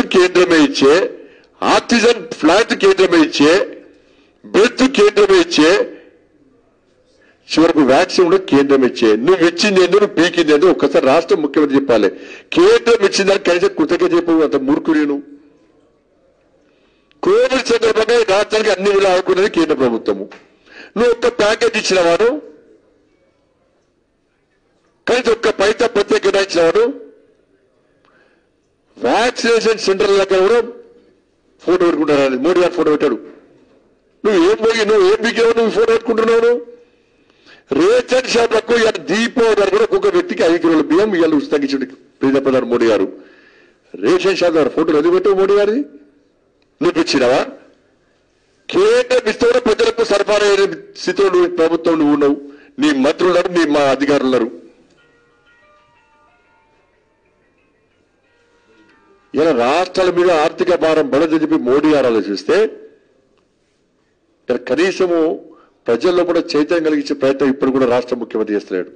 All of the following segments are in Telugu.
కేంద్రమే ఇచ్చే ఆక్సిజన్ ప్లాంట్ కేంద్రమే ఇచ్చే బెర్త్ కేంద్రమే ఇచ్చే చివరకు వ్యాక్సిన్ కూడా కేంద్రం ఇచ్చే నువ్వు ఇచ్చింది ఏందో నువ్వు పీకింది ఏందో ఒక్కసారి రాష్ట్ర ముఖ్యమంత్రి చెప్పాలి కేంద్రం ఇచ్చిందని కనీసం కృతజ్ఞత చెప్పు అంత మూర్ఖుడు నేను కోవిడ్ సందర్భంగా ఈ రాష్ట్రానికి అన్ని వేళ ఆడుకున్నది కేంద్ర ప్రభుత్వము నువ్వు ఒక్క ప్యాకేజ్ ఇచ్చినవాడు కనీసం ఒక్క పైసా ప్రత్యేక ఇచ్చినవాడు వ్యాక్సినేషన్ సెంటర్ల దగ్గర కూడా ఫోటో పెట్టుకుంటారు మోడీ గారు ఫోటో పెట్టాడు నువ్వు ఏం పోయి నువ్వు ఏం బిగావు నువ్వు ఫోటో పెట్టుకుంటున్నావు నువ్వు? రేషన్ షాప్లకు ఇవాళ దీపావళి వరకు కూడా ఒక్కొక్క వ్యక్తికి ఐదు కిలోల బియ్యం ఇవాళ ఉచితంగా ఇచ్చిండు ప్రీత ప్రధాని మోడీ గారు రేషన్ షాప్ దగ్గర ఫోటోలు ఎందుకు పెట్టావు మోడీ గారిది నువ్వు ఇచ్చినావా కేంద్రం ఇస్తే కూడా ప్రజలకు సరఫరా అయ్యే స్థితిలో నువ్వు ప్రభుత్వం నువ్వు ఉన్నావు నీ మంత్రులు ఉన్నారు నీ మా అధికారులు ఉన్నారు ఇలా రాష్ట్రాల మీద ఆర్థిక భారం బలదని చెప్పి మోడీ గారు ఆలోచిస్తే ఇక్కడ కనీసము ప్రజల్లో కూడా చైతన్యం కలిగించే ప్రయత్నం ఇప్పుడు కూడా రాష్ట్ర ముఖ్యమంత్రి చేస్తున్నాడు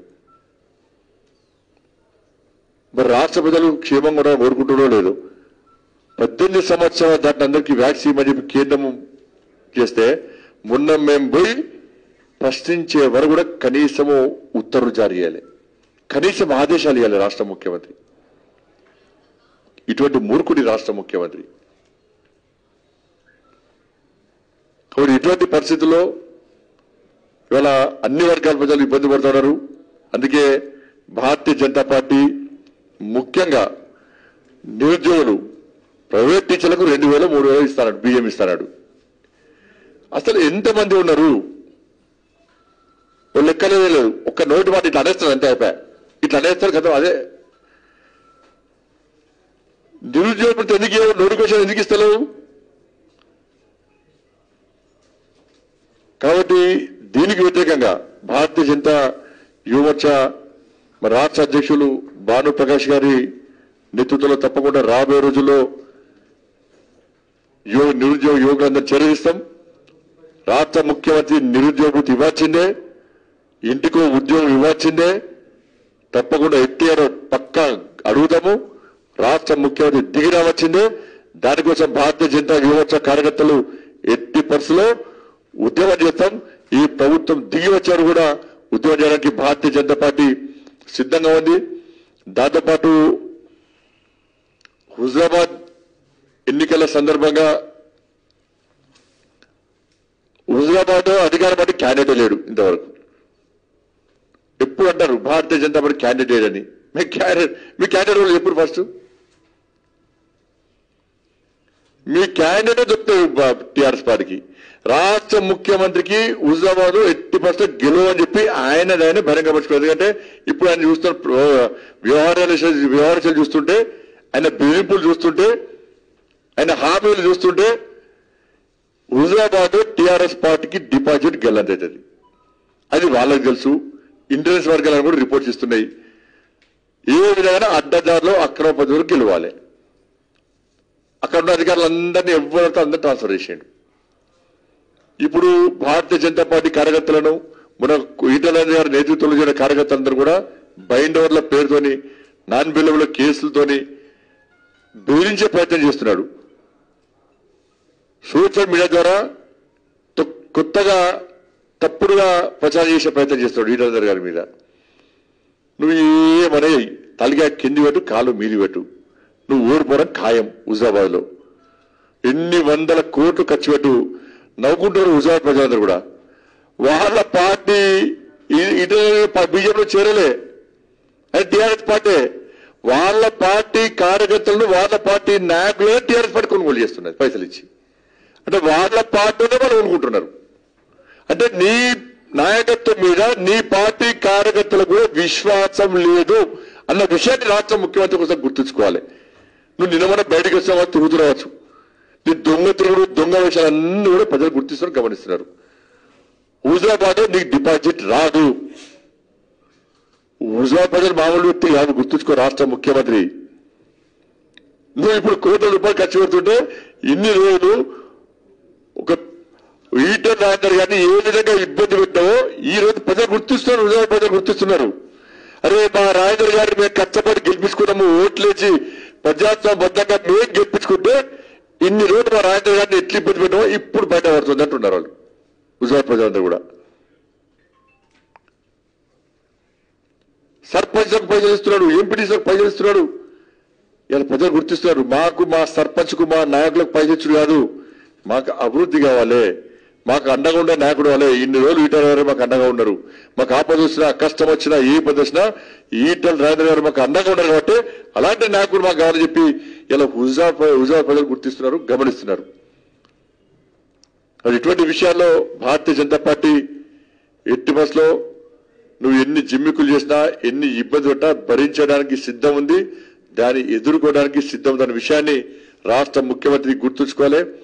మరి రాష్ట్ర ప్రజలు క్షేమం కూడా కోరుకుంటున్నో లేదు పద్దెనిమిది సంవత్సరాల దాటిన అందరికీ వ్యాక్సిన్ ఇవ్వమని చెప్పి కేంద్రం చేస్తే మొన్న మేము పోయి ప్రశ్నించే వరకు కూడా కనీసము ఉత్తర్వులు జారీ చేయాలి కనీసం ఆదేశాలు ఇవ్వాలి రాష్ట్ర ముఖ్యమంత్రి ఇటువంటి మూర్ఖుడి రాష్ట్ర ముఖ్యమంత్రి కాబట్టి ఇటువంటి పరిస్థితుల్లో ఇవాళ అన్ని వర్గాల ప్రజలు ఇబ్బంది పడుతున్నారు అందుకే భారతీయ జనతా పార్టీ ముఖ్యంగా నిరుద్యోగులు ప్రైవేట్ టీచర్లకు రెండు వేల మూడు వేలు ఇస్తాడు బియ్యం ఇస్తాడు అసలు ఎంతమంది ఉన్నారు వాళ్ళు లెక్కలే లేదు ఒక్క నోటి మాట ఇట్లా అనేస్తారు అంతే అయిపోయా ఇట్లా అనేస్తారు కదా అదే నిరుద్యోగులతో ఎందుకు ఇవ్వవు? నోటిఫికేషన్ ఎందుకు ఇస్తలేవు కాబట్టి దీనికి వ్యతిరేకంగా భారతీయ జనతా యువమోర్చా మరి రాష్ట్ర అధ్యక్షులు భాను ప్రకాష్ గారి నేతృత్వంలో తప్పకుండా రాబోయే రోజుల్లో యువ నిరుద్యోగ యువకులందరూ చేరదీస్తాం రాష్ట్ర ముఖ్యమంత్రి నిరుద్యోగులకు ఇవ్వాల్సిందే ఇంటికో ఉద్యోగం ఇవ్వాల్సిందే తప్పకుండా ఎన్టీఆర్ పక్క అడుగుతాము రాష్ట్ర ముఖ్యమంత్రి దిగి రావచ్చిందే దానికోసం భారతీయ జనతా యువమోర్చా కార్యకర్తలు ఎట్టి పరిస్థితిలో ఉద్యమం చేస్తాం ఈ ప్రభుత్వం దిగి వచ్చారు కూడా ఉద్యమం చేయడానికి భారతీయ జనతా పార్టీ సిద్ధంగా ఉంది దాంతోపాటు హుజరాబాద్ ఎన్నికల సందర్భంగా హుజరాబాద్ అధికార పార్టీ క్యాండిడేట్ లేడు ఇంతవరకు ఎప్పుడు అంటారు భారతీయ జనతా పార్టీ క్యాండిడేట్ అని మీ క్యాండిడేట్ మీ క్యాండిడేట్ వాళ్ళు ఎప్పుడు ఫస్ట్ మీ క్యాండిడేట్ చెప్తారు టిఆర్ఎస్ పార్టీకి రాష్ట్ర ముఖ్యమంత్రికి హుజరాబాద్ ఎట్టి పర్సెంట్ గెలువు అని చెప్పి ఆయన ఆయన బహిరంగపరుచుకోవాలి ఎందుకంటే ఇప్పుడు ఆయన చూస్తున్న ప్ర- వ్యవహారాలు వ్యవహారాలు చూస్తుంటే ఆయన బెదిరింపులు చూస్తుంటే ఆయన హామీలు చూస్తుంటే హుజరాబాద్ టిఆర్ఎస్ పార్టీకి డిపాజిట్ గెలంతవుతుంది అది వాళ్ళకి తెలుసు ఇంటెలిజెన్స్ వర్గాలను కూడా రిపోర్ట్స్ ఇస్తున్నాయి ఏ విధంగా అడ్డదారిలో అక్రమ పద్ధతులు గెలవాలి అక్కడ ఉన్న అధికారులందరినీ ఎవరితో అందరూ ట్రాన్స్ఫర్ చేసేయండి ఇప్పుడు భారతీయ జనతా పార్టీ కార్యకర్తలను మన ఈటల గారి నేతృత్వంలో చేసిన కార్యకర్తలందరూ కూడా బైండ్ ఓవర్ల పేరుతోని నాన్ బిల్లబుల్ కేసులతోని బెదిరించే ప్రయత్నం చేస్తున్నాడు సోషల్ మీడియా ద్వారా తొ- కొత్తగా తప్పుడుగా ప్రచారం చేసే ప్రయత్నం చేస్తున్నాడు ఈటల గారి మీద నువ్వు ఏమనే తలిగా కింది పెట్టు కాలు మీది పెట్టు నువ్వు ఓడిపోవడం ఖాయం హుజాబాద్ లో ఎన్ని వందల కోట్లు ఖర్చు పెట్టు నవ్వుకుంటారు హుజాబాద్ ప్రజలందరూ కూడా వాళ్ళ పార్టీ ఇటు బీజేపీలో చేరలే అది టీఆర్ఎస్ పార్టీ వాళ్ళ పార్టీ కార్యకర్తలను వాళ్ళ పార్టీ నాయకులే టీఆర్ఎస్ పార్టీ కొనుగోలు చేస్తున్నారు పైసలు ఇచ్చి అంటే వాళ్ళ పార్టీనే వాళ్ళు కొనుక్కుంటున్నారు అంటే నీ నాయకత్వం మీద నీ పార్టీ కార్యకర్తలకు కూడా విశ్వాసం లేదు అన్న విషయాన్ని రాష్ట్ర ముఖ్యమంత్రి కోసం గుర్తుంచుకోవాలి నువ్వు నిన్న బయటకు వచ్చిన తిరుగుతూ రావచ్చు నీ దొంగ తిరుగుడు దొంగ విషయాలన్నీ కూడా ప్రజలు గుర్తిస్తున్నారు గమనిస్తున్నారు హుజరాబాద్ నీకు డిపాజిట్ రాదు హుజరాబాద్ ప్రజలు మామూలు వ్యక్తి కాదు గుర్తుంచుకో రాష్ట్ర ముఖ్యమంత్రి నువ్వు ఇప్పుడు కోట్ల రూపాయలు ఖర్చు పెడుతుంటే ఇన్ని రోజులు ఒక ఈటర్ రాజధాని గారిని ఏ విధంగా ఇబ్బంది పెట్టావో ఈ రోజు ప్రజలు గుర్తిస్తున్నారు హుజరాబాద్ ప్రజలు గుర్తిస్తున్నారు అరే మా రాజేంద్ర గారిని మేము కష్టపడి గెలిపించుకున్నాము ఓట్లేసి ప్రజాస్వామ్యబద్ధంగా మేము గెలిపించుకుంటే ఇన్ని రోజులు మా రాజేంద్ర గారిని ఎట్లు ఇబ్బంది పెట్టామో ఇప్పుడు బయట పడుతుంది అంటున్నారు వాళ్ళు హుజార్ ప్రజలందరూ కూడా సర్పంచ్లకు పైసలు ఇస్తున్నాడు ఎంపీటీసీలకు పైసలు ఇస్తున్నాడు ఇలా ప్రజలు గుర్తిస్తున్నారు మాకు మా సర్పంచ్కు మా నాయకులకు పైసలు ఇచ్చుడు కాదు మాకు అభివృద్ధి కావాలి మాకు అండగా ఉండే నాయకుడు వాళ్ళే ఇన్ని రోజులు ఈటల గారు మాకు అండగా ఉన్నారు మాకు ఆపద వచ్చినా కష్టం వచ్చినా ఏ ఇబ్బంది వచ్చినా ఈటల రాజేంద్ర గారు మాకు అండగా ఉన్నారు కాబట్టి అలాంటి నాయకుడు మాకు కావాలని చెప్పి ఇలా హుజా హుజా ప్రజలు గుర్తిస్తున్నారు గమనిస్తున్నారు మరి ఇటువంటి విషయాల్లో భారతీయ జనతా పార్టీ ఎట్టి బస్లో నువ్వు ఎన్ని జిమ్మికులు చేసినా ఎన్ని ఇబ్బంది పెట్టినా భరించడానికి సిద్ధం ఉంది దాన్ని ఎదుర్కోవడానికి సిద్ధం ఉందన్న విషయాన్ని రాష్ట్ర ముఖ్యమంత్రి గుర్తుంచుకోవాలి